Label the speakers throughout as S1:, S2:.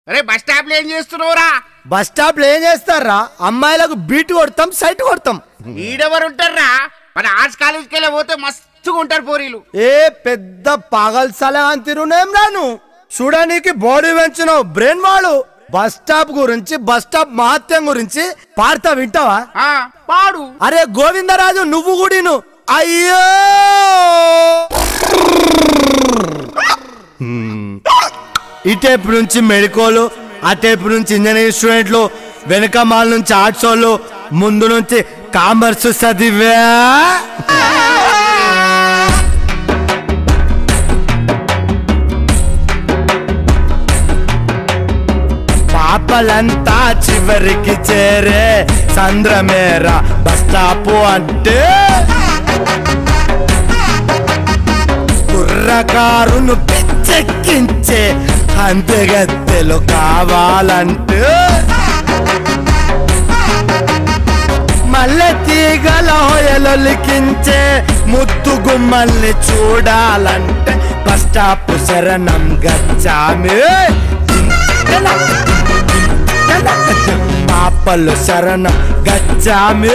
S1: అరే bus stop లో ఏం చేస్తున్నావురా
S2: బస్ స్టాప్ లో ఏం చేస్తారా అమ్మాయిలకు బీట్ కొడతాం సైట్ కొడతాం
S1: ఈడెవరు ఉంటారా మన ఆర్ట్స్ కాలేజ్కి వెళ్ళి పోతే మస్తుగా ఉంటారు పోరీలు
S2: ఏ పెద్ద పాగల్ సలహాన్ తిరునేం రాను చూడడానికి బాడీ పెంచినావు బ్రెయిన్ వాడు బస్ స్టాప్ గురించి బస్ స్టాప్ మహత్యం గురించి పాడతా వింటావా
S1: ఆ, పాడు
S2: అరే గోవిందరాజు నువ్వు కూడాను అయ్యో హ్మ్. ఈ టైప్ నుంచి మెడికోలు ఆ టైప్ నుంచి ఇంజనీరింగ్ స్టూడెంట్లు వెనక మాల నుంచి ఆర్ట్స్ వాళ్ళు ముందు నుంచి కామర్స్ చదివా పాపలంతా చివరికి చేరే సంద్రమేర బస్ స్టాప్ అంటే కుర్రకారును పిచ్చెక్కించే అంతెగత్తెలు కావాలంటే మల్లె తీగల హొయలొలికించే ముద్దు గుమ్మల్ని చూడాలంటే బస్ స్టాప్ శరణం గచ్చామి పాపలు శరణం గచ్చామి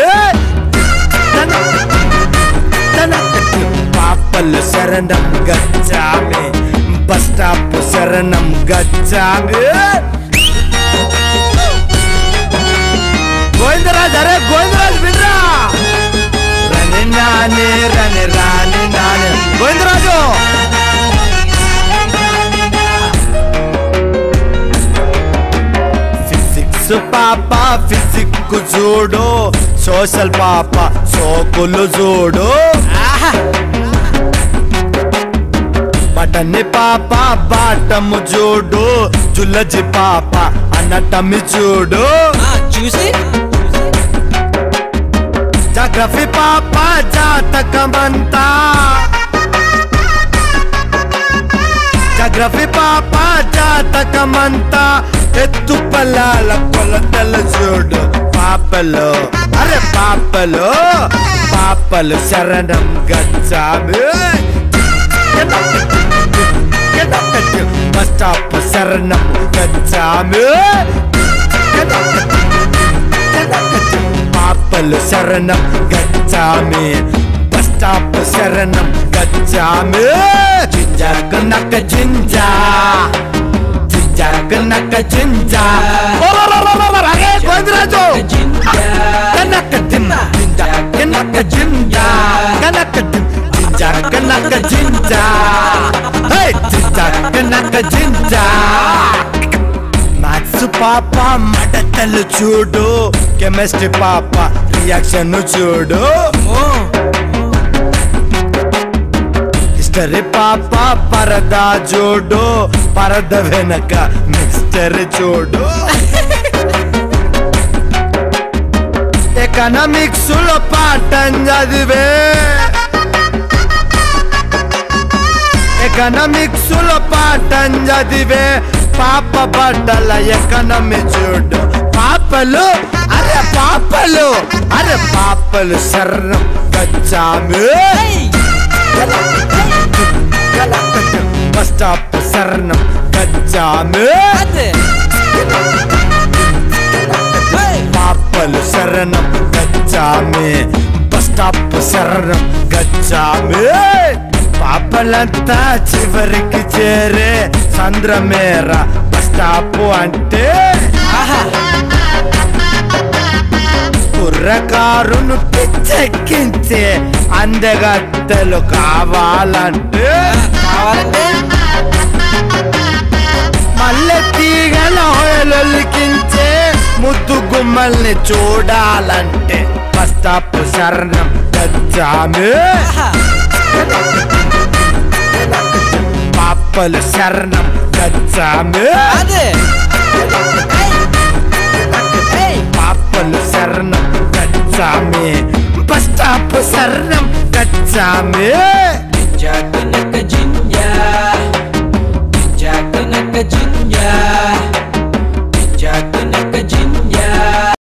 S2: పాపలు శరణం గచ్చామి బస్ స్టాప్ శరణం గచ్చామి గోవిందరాజ్ అరే గోవిందరాజ్ వినరా రని నాని రని రాని నాని గోవిందరాజు ఫిజిక్స్ పాప ఫిజిక్స్ చూడు సోషల్ పాప సోకులు చూడు బటన్ని పాప బాటము చూడు జుల్లజి పాప అన్నటమి చూడు
S3: చూసి
S2: జాగ్రఫీ పాప జాతకమంతా జాగ్రఫీ పాప జాతకమంతా ఎత్తు పల్లాల కొలతలు చూడు పాపలు అరే పాపలు పాపలు శరణం గచ్చామి బస్ స్టాప్ శరణం గచ్చామి పాపలు శరణం గచ్చామి బస్ స్టాప్ శరణం గచ్చామి జింజాక నక్క జింజా జింజాక నక్క జింజా అరే గోవిందరాజు కనక జిమ్ జింజా కనక జింజా కనక జిమ్ జింజా కనక జింజా హే జింజా కనక జింజా మ్యాథ్స్ పాప మడతలు చూడు కెమిస్ట్రీ పాప రియాక్షన్ చూడు హిస్టరీ పాప పరదా చూడు పరద వెనక మిస్టర్ చూడు ఎకనామిక్స్ లో పాఠం చదివే ఎకనామిక్స్ లో పాఠం చదివే పాప బట్టల ఎకనమి చూడు పాపలు అరే పాపలు అరే పాపలు శరణం గచ్చామి బస్ స్టాప్ శరణం గచ్చామి పాపలు శరణం గచ్చామి బస్ స్టాప్ శరణం గచ్చామి పాపలంతా చివరికి చేరే సంద్రమేర బస్ స్టాప్ అంటే కుర్రకారును పిచ్చెక్కించే అందగత్తెలు కావాలంటే
S3: కావాలంటే
S2: మల్లె తీగల హొయలొలికించే ముద్దు గుమ్మల్ని చూడాలంటే బస్ స్టాప్ శరణం గచ్చామి పాపలు శరణం గచ్చామి
S3: అదే
S2: పాపలు శరణం గచ్చామి బస్ స్టాప్ శరణం గచ్చామి
S3: జాక